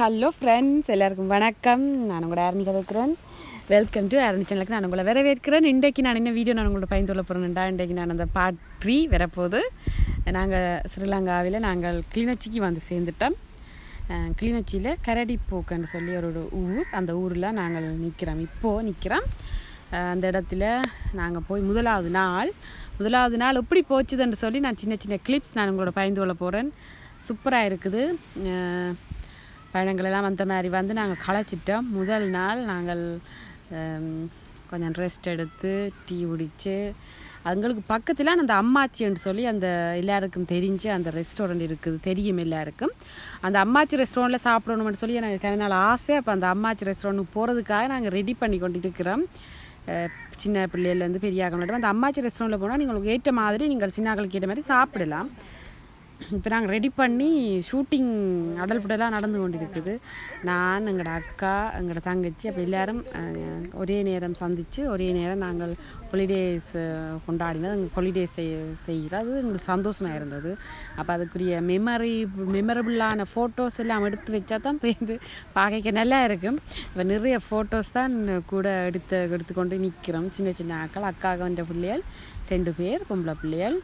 hello friends எல்லாருக்கும் வணக்கம் நான் உங்களோட ஆரம்பிக்க வைக்கிறேன் வெல்கம் டு ஆரணி சேனலுக்கு நான் உங்களை வரவேற்கிறேன் இன்றைக்கு நான் என்ன வீடியோ நான் உங்களோட பயந்து கொள்ள போகிறேன்டா இன்றைக்கு நான் அந்த பார்ட் த்ரீ வரப்போகுது நாங்கள் ஸ்ரீலங்காவில் நாங்கள் கிளிநொச்சிக்கு வந்து சேர்ந்துட்டோம் அஹ் கிளிநொச்சியில் கரடிப்போக்குன்னு சொல்லி ஒரு ஊர் அந்த ஊரில் நாங்கள் நிற்கிறோம் இப்போது நிற்கிறோம் அஹ் அந்த இடத்துல நாங்கள் போய் முதலாவது நாள் முதலாவது நாள் எப்படி போச்சுதுன்னு சொல்லி நான் சின்ன சின்ன கிளிப்ஸ் நான் உங்களோட பயந்து கொள்ள போகிறேன் சூப்பராக இருக்குது அஹ் பயணங்கள் எல்லாம் அந்த மாதிரி வந்து நாங்கள் களைச்சிட்டோம் முதல் நாள் நாங்கள் ஹம், கொஞ்சம் ரெஸ்ட் எடுத்து டீ குடித்து எங்களுக்கு பக்கத்தில் அந்த அம்மாச்சின்னு சொல்லி அந்த எல்லாருக்கும் தெரிஞ்சு அந்த ரெஸ்டாரண்ட் இருக்குது தெரியும் எல்லாருக்கும் அந்த அம்மாச்சி ரெஸ்டாரண்ட்டில் சாப்பிடணும்னு சொல்லி எனக்கு கொஞ்ச நாள் ஆசை அப்போ அந்த அம்மாச்சி ரெஸ்டாரண்ட்டுக்கு போகிறதுக்காக நாங்கள் ரெடி பண்ணி கொண்டு இருக்கிறோம் அஹ், சின்ன பிள்ளையிலேருந்து பெரிய ஆகணும் அந்த அம்மாச்சி ரெஸ்டாரண்ட்டில் போனால் நீங்கள் ஏற்ற மாதிரி நீங்கள் சின்னாக்களுக்கு ஏற்ற மாதிரி சாப்பிடலாம் இப்போ நாங்கள் ரெடி பண்ணி ஷூட்டிங் அடல் புடலாக நடந்து கொண்டிருக்குது நான் எங்களோட அக்கா எங்களோட தங்கச்சி அப்போ எல்லாரும் அஹ், ஒரே நேரம் சந்தித்து ஒரே நேரம் நாங்கள் ஹாலிடேஸ் கொண்டாடினது எங்கள் ஹாலிடேஸ் செய் செய்கிறது எங்களுக்கு சந்தோஷமாக இருந்தது அப்போ அதுக்குரிய மெமரி மெமரபுளான ஃபோட்டோஸ் எல்லாம் எடுத்து வச்சா தான் போய் பார்க்க நல்லா இருக்கும் இப்போ நிறைய ஃபோட்டோஸ் தான் கூட எடுத்து எடுத்துக்கொண்டு நிற்கிறோம் சின்ன சின்ன ஆக்கள் அக்காவுன்ற பிள்ளைகள் ரெண்டு பேர் பொம்பளை பிள்ளைகள்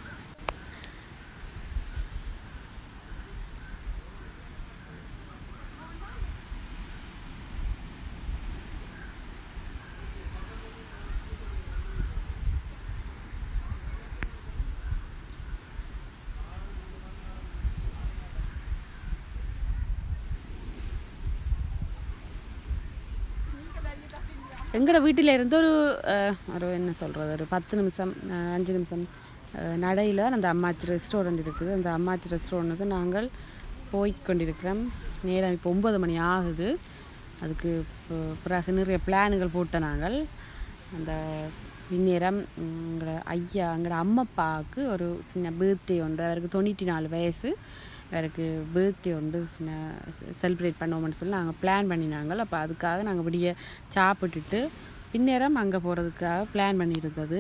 எங்களோட வீட்டில் இருந்து ஒரு அஹ், ஒரு என்ன சொல்கிறது ஒரு பத்து நிமிஷம் அஹ், அஞ்சு நிமிஷம் நடையில் அந்த அம்மாச்சி ரெஸ்டாரண்ட் இருக்குது அந்த அம்மாச்சி ரெஸ்டாரண்ட்டுக்கு நாங்கள் போய் கொண்டிருக்கிறோம் நேரம் இப்போ ஒம்பது மணி ஆகுது அதுக்கு ப- பிறகு நிறைய பிளானுகள் போட்ட நாங்கள் அந்த இந்நேரம் எங்களோட ஐயா எங்களோட அம்மப்பாவுக்கு ஒரு சின்ன பர்த்டே உண்டு அவருக்கு தொண்ணூற்றி நாலு வயசு அவருக்கு பர்த்டே உண்டு செலிப்ரேட் பண்ணுவோம்னு சொல்லி நாங்கள் பிளான் பண்ணினாங்க அப்போ அதுக்காக நாங்கள் விடிய சாப்பிட்டுட்டு பின்னேரம் அங்கே போகிறதுக்காக பிளான் பண்ணியிருந்தது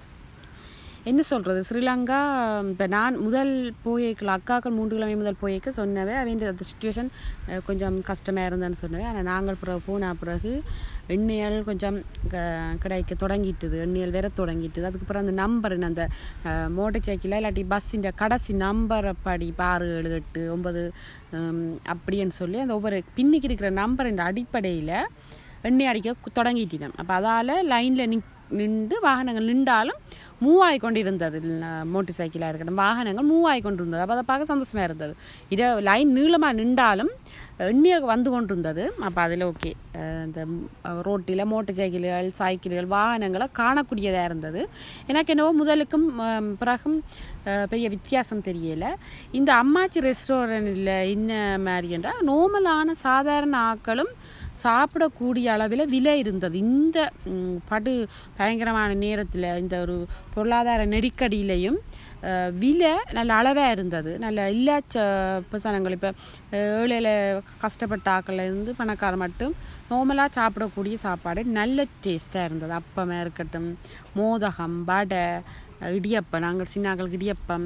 என்ன சொல்கிறது ஸ்ரீலங்கா இப்போ நான் முதல் போயிருக்கல அக்காக்கள் மூன்று கிழமை முதல் போயிருக்க சொன்னவே அவங்க அந்த சுச்சுவேஷன் கொஞ்சம் கஷ்டமாக இருந்தேன்னு சொன்னவே ஆனால் நாங்கள் பிறகு போன பிறகு எண்ணெயல் கொஞ்சம் க- கிடைக்க தொடங்கிட்டுது எண்ணெயல் வேற தொடங்கிட்டுது அதுக்கப்புறம் அந்த நம்பர் அந்த மோட்டர் சைக்கிளில் இல்லாட்டி பஸ்ஸின் கடைசி நம்பரை படி இப்போ ஆறு ஏழு எட்டு ஒன்பது ஹம், அப்படின்னு சொல்லி அந்த ஒவ்வொரு பின்னிக்கு இருக்கிற நம்பரின் அடிப்படையில் எண்ணெய் அடிக்க தொடங்கிட்டினோம் அப்போ அதால் லைனில் நிக் நின்று வாகனங்கள் நின்றாலும் மூவாய் கொண்டிருந்தது மோட்டர் சைக்கிளாக இருக்கட்டும் வாகனங்கள் மூவாய் கொண்டிருந்தது அப்போ அதை பார்க்க சந்தோஷமாக இருந்தது இதை லைன் நீளமாக நின்றாலும் எண்ணியாக வந்து கொண்டிருந்தது அப்போ அதில் ஓகே இந்த ரோட்டில் மோட்டர் சைக்கிள்கள் சைக்கிள்கள் வாகனங்களை காணக்கூடியதாக இருந்தது எனக்கு என்னவோ முதலுக்கும் ஆம், பிறகும் அஹ், பெரிய வித்தியாசம் தெரியலை இந்த அம்மாச்சி ரெஸ்டாரண்ட்டில் என்ன மாதிரி என்றால் நார்மலான சாதாரண ஆட்களும் சாப்பிடக்கூடிய அளவில் விலை இருந்தது இந்த ம், படு பயங்கரமான நேரத்தில் இந்த ஒரு பொருளாதார நெருக்கடியிலையும் அஹ், விலை நல்ல அளவாக இருந்தது நல்ல இல்லாச்ச பசனங்கள் இப்போ ஏழையில் கஷ்டப்பட்ட ஆக்கள் இருந்து பணக்கார மட்டும் நார்மலாக சாப்பிடக்கூடிய சாப்பாடு நல்ல டேஸ்ட்டாக இருந்தது அப்பமாக இருக்கட்டும் மோதகம் வடை இடியப்பம் நாங்கள் சின்னாக்களுக்கு இடியப்பம்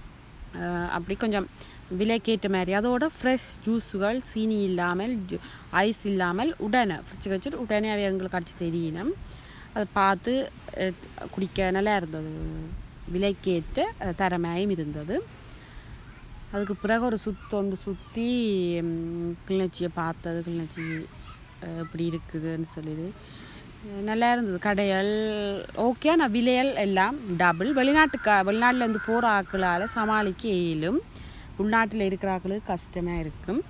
அஹ் அப்படி கொஞ்சம் விலைக்கேற்ற மாதிரி அதோட ஃப்ரெஷ் ஜூஸுகள் சீனி இல்லாமல் ஜூ- ஐஸ் இல்லாமல் உடனே ஃப்ரிட்ஜ் வச்சுட்டு உடனே அவை எங்களுக்கு அடிச்சு தெரியணும் அதை பார்த்து அஹ், குடிக்க நல்லா இருந்தது விலைக்கேற்ற அஹ், தரமாயும் இருந்தது அதுக்கு பிறகு ஒரு சுத்தொண்டு சுற்றி கிளிநொச்சியை பார்த்தது கிளிநொச்சி அஹ், எப்படி இருக்குதுன்னு சொல்லிது அஹ் நல்லா இருந்தது கடைகள் ஓகே ஆனால் விலைகள் எல்லாம் டபுள் வெளிநாட்டுக்கா வெளிநாட்டிலேருந்து போகிற ஆக்களால் சமாளிக்க இயலும் உள்நாட்டில் இருக்கிற ஆக்களுக்கு கஷ்டமாக இருக்கும்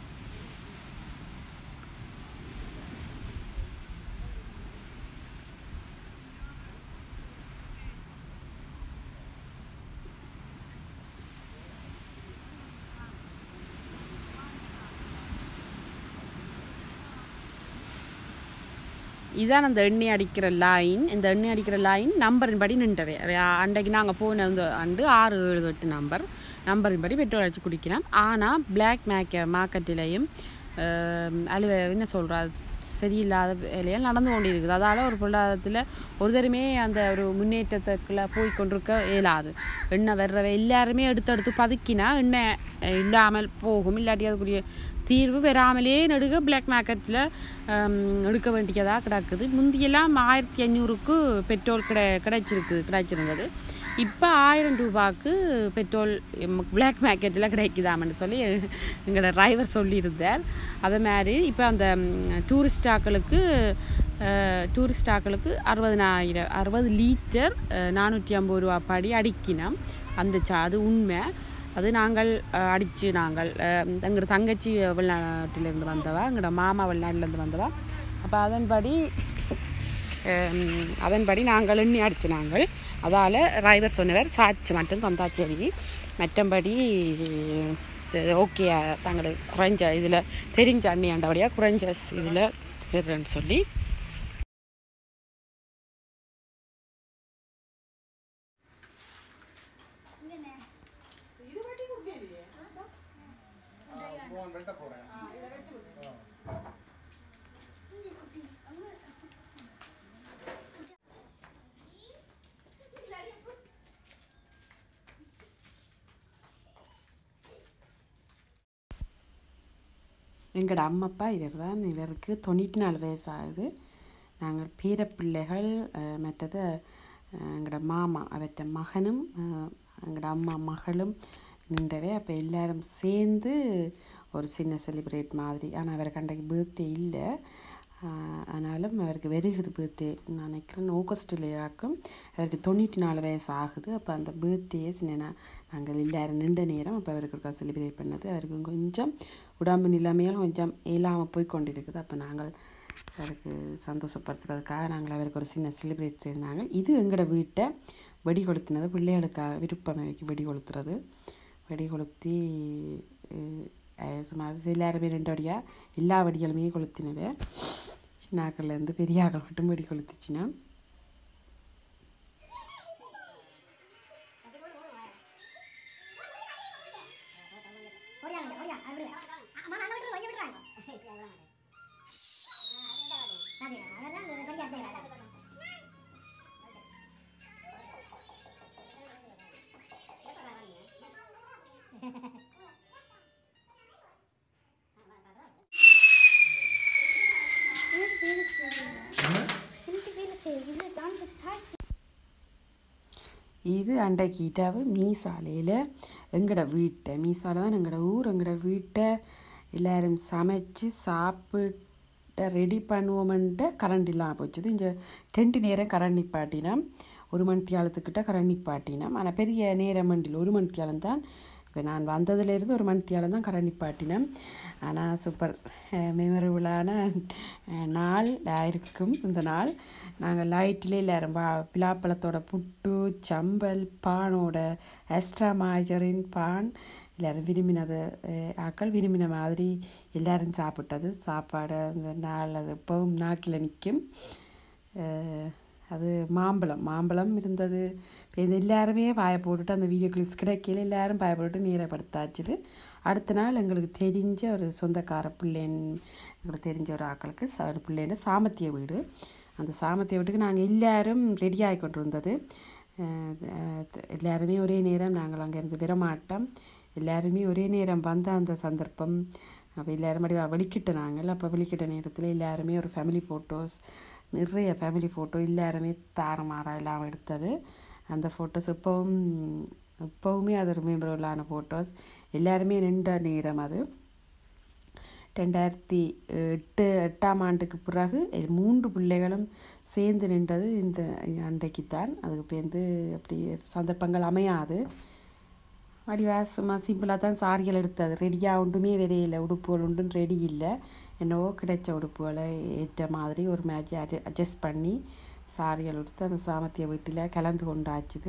இதான் அந்த எண்ணெய் அடிக்கிற லைன் இந்த எண்ணெய் அடிக்கிற லைன் நம்பரின் படி நின்றவை அவை ஆ- அன்றைக்கு நாங்கள் போன அந்த ஆண்டு ஆறு ஏழு எட்டு நம்பர் நம்பரின் படி பெட்ரோல் அடித்து குடிக்கலாம் ஆனால் பிளாக் மேக்க மார்க்கெட்டிலையும் அலுவ என்ன சொல்கிறா சரியில்லாத வேலைகள் நடந்து கொண்டு இருக்குது அதால் ஒரு பொருளாதாரத்தில் ஒரு தருமே அந்த ஒரு முன்னேற்றத்துக்குள்ளே போய் கொண்டிருக்க இயலாது எண்ணெய் வர்றவை எல்லாருமே எடுத்து எடுத்து பதுக்கினா எண்ணெய் அஹ், இல்லாமல் போகும் இல்லாட்டி அதுக்குரிய தீர்வு வராமலே நடுக பிளாக் மார்க்கெட்டில் எடுக்க வேண்டியதாக கிடக்குது முந்தியெல்லாம் ஆயிரத்தி ஐநூறுக்கு பெட்ரோல் கிடை கிடைச்சிருக்கு கிடைச்சிருந்தது இப்போ ஆயிரம் ரூபாய்க்கு பெட்ரோல் பிளாக் மார்க்கெட்டில் கிடைக்குதாமன்னு சொல்லி எங்களோட டிரைவர் சொல்லியிருந்தார் அதே மாதிரி இப்போ அந்த டூரிஸ்ட் ஆக்களுக்கு டூரிஸ்ட் ஆக்களுக்கு அறுபதனாயிரம் அறுபது லீட்டர் நானூற்றி ஐம்பது ரூபா படி அடிக்கினோம் அந்த சா அது உண்மை அது நாங்கள் அடித்து நாங்கள் எங்களோட தங்கச்சி வெளிநாட்டிலேருந்து வந்தவா எங்களோட மாமா வெளிநாட்டிலேருந்து வந்தவா அப்போ அதன்படி அதன்படி நாங்கள் எண்ணி அடித்து நாங்கள் அதால் டிரைவர் சொன்னவர் சார்ஜ் மட்டும் தந்தா சரி மற்றபடி ஓகே தங்களுக்கு குறைஞ்ச இதில் தெரிஞ்ச அண்ணி ஆண்டபடியாக குறைஞ்ச இதில் சரின்னு சொல்லி எங்களோட அம்மப்பா இவர் தான் இவருக்கு தொண்ணூற்றி நாலு வயசு ஆகுது நாங்கள் பேரப்பிள்ளைகள் மற்றது எங்களோட மாமா அவற்ற மகனும் எங்களோட அம்மா மகளும் நின்றவே அப்போ எல்லாரும் சேர்ந்து ஒரு சின்ன செலிப்ரேட் மாதிரி ஆனால் அவருக்கு அன்றைக்கு பர்த்டே இல்லை ஆனாலும் அவருக்கு வெறுகுது பர்த்டே நான் நினைக்கிறேன் ஆகஸ்ட்லேயாக்கும் அவருக்கு தொண்ணூற்றி நாலு வயசு ஆகுது அப்போ அந்த பர்த்டேயே சின்ன நாங்கள் எல்லாரும் நின்ற நேரம் அப்போ அவருக்கு செலிப்ரேட் பண்ணது அவருக்கு கொஞ்சம் உடம்பு நிலைமையால் கொஞ்சம் இயலாமல் போய் கொண்டிருக்குது அப்போ நாங்கள் அவருக்கு சந்தோஷப்படுத்துறதுக்காக நாங்கள் அவருக்கு ஒரு சின்ன செலிப்ரேட் செய்தாங்க இது எங்களோட வீட்டை வெடி கொளுத்தினது பிள்ளைகளுக்காக விருப்பமைக்கு வெடி கொளுத்துறது வெடி கொளுத்தி சுமார் எல்லாருமே ரெண்டு வடியாக எல்லா வெடிகளுமே கொளுத்தினது சின்னாக்கள்லேருந்து பெரியாக்கள் மட்டும் வெடி கொளுத்துச்சுன்னா இது அன்றைக்கு இரவு மீசாலையில் எங்களோட வீட்டை மீசாலை தான் எங்களோட ஊர் எங்களோட வீட்டை எல்லோரும் சமைச்சு சாப்பிட்ட ரெடி பண்ணுவோமென்ட்டு கரண்ட் இல்லாமல் போச்சுது இங்கே ரெண்டு நேரம் கரண்ட் நிப்பாட்டினோம் ஒரு மணித்தியாலத்துக்கிட்ட கரண்ட் நிப்பாட்டினோம் ஆனால் பெரிய நேரம் மண்டியில் ஒரு மணித்தியாலம் தான் இப்போ நான் வந்ததுலேருந்து ஒரு மணித்தியாலம் தான் கரண்ட் நிப்பாட்டினோம் ஆனால் சூப்பர் மெமரபுளான நாள் இருக்கும் இந்த நாள் நாங்கள் லைட்டில் எல்லாரும் பா பிலாப்பழத்தோட புட்டு சம்பல் பானோட எக்ஸ்ட்ரா மாஜரின் பான் எல்லோரும் விரும்பினது ஆக்கள் விரும்பின மாதிரி எல்லோரும் சாப்பிட்டது சாப்பாடு அந்த நாள் அது இப்போவும் நாக்கில் நிற்கும் அது மாம்பழம் மாம்பழம் இருந்தது இது எல்லாருமே பாய போட்டுட்டு அந்த வீடியோ கிளிப்ஸ் கிடைக்கல எல்லாரும் பாய போட்டு நீரப்படுத்தாச்சுது அடுத்த நாள் எங்களுக்கு தெரிஞ்ச ஒரு சொந்தக்கார பிள்ளைன் எங்களுக்கு தெரிஞ்ச ஒரு ஆக்களுக்கு ஒரு பிள்ளைன்னு சாமத்திய வீடு அந்த சாமத்திய வீட்டுக்கு நாங்கள் எல்லோரும் ரெடி ஆகி கொண்டு வந்தது எல்லாருமே ஒரே நேரம் நாங்கள் அங்கேருந்து விரமாட்டோம் எல்லாருமே ஒரே நேரம் வந்த அந்த சந்தர்ப்பம் அப்போ எல்லோரும் மறுபடி வெளிக்கிட்ட நாங்கள் அப்போ வெளிக்கிட்ட நேரத்தில் எல்லாருமே ஒரு ஃபேமிலி ஃபோட்டோஸ் நிறைய ஃபேமிலி ஃபோட்டோ எல்லாருமே தாரமாறாக எல்லாம் எடுத்தது அந்த ஃபோட்டோஸ் இப்போவும் இப்போவுமே அது ஒரு மெமரபுளான ஃபோட்டோஸ் எல்லாருமே நின்ற நேரம் அது ரெண்டாயிரத்தி எட்டு எட்டாம் ஆண்டுக்கு பிறகு மூன்று பிள்ளைகளும் சேர்ந்து நின்றது இந்த அன்றைக்கு தான் அதுக்கு பேருந்து அப்படி சந்தர்ப்பங்கள் அமையாது வடிவா சும்மா சிம்பிளாக தான் சாரிகள் எடுத்தது ரெடியாக ஒன்றுமே விரையில உடுப்புகள் ஒன்றும் ரெடி இல்லை என்னவோ கிடைச்ச உடுப்புகளை ஏற்ற மாதிரி ஒரு மேட்ச் அட்ஜஸ்ட் பண்ணி சாரிகள் எடுத்து அந்த சாமத்திய வீட்டில் கலந்து கொண்டாச்சுது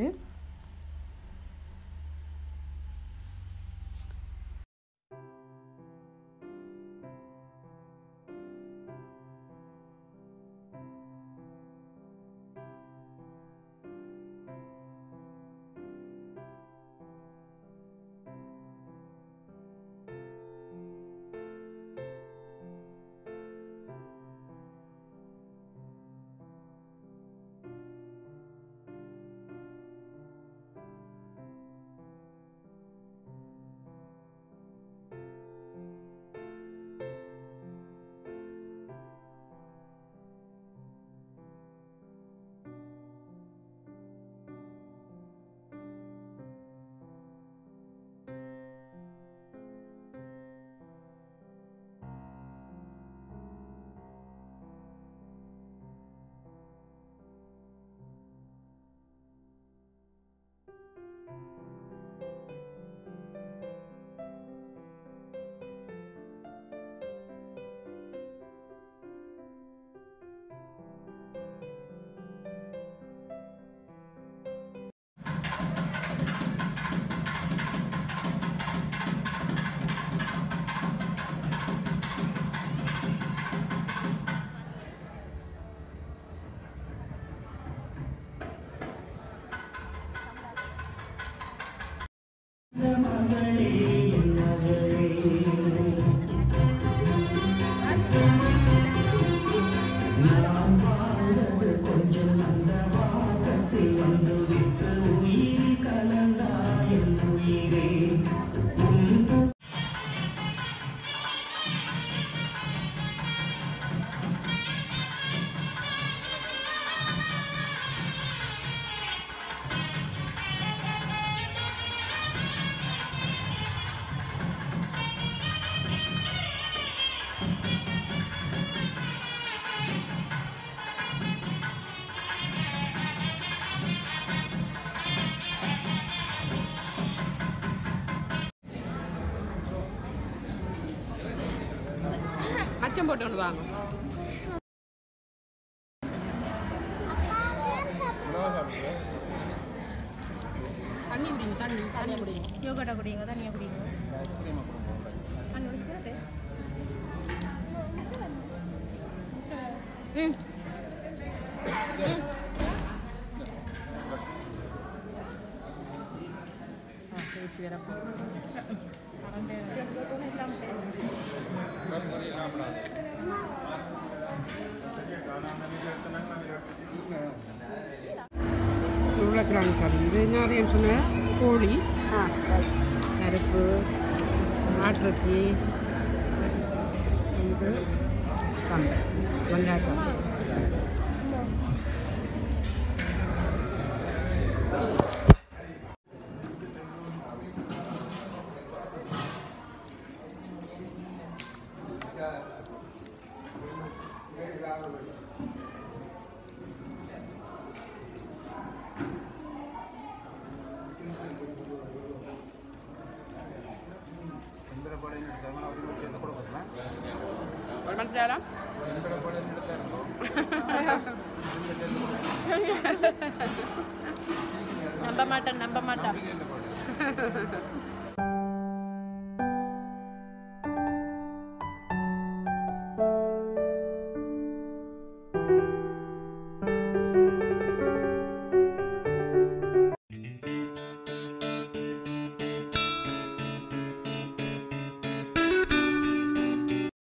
அச்சம் போட்டு கொண்டு வாங்க தண்ணி குடிங்க தண்ணி தண்ணி குடிங்க யோகாட்டா குடிங்க தண்ணியாக குடிங்க அங்கே குடிக்கிறது ம் ம் ஆ, பேசி வரப்போ உருளைக்கிழங்கு கறி இது என்ன சொன்ன கோழி ஆ பருப்பு ஆட்டிறச்சி இது சம்பல் வெங்காய சம்பல் ஒரு மணி நேரம் நம்ப மாட்டேன் நம்ப மாட்டேன்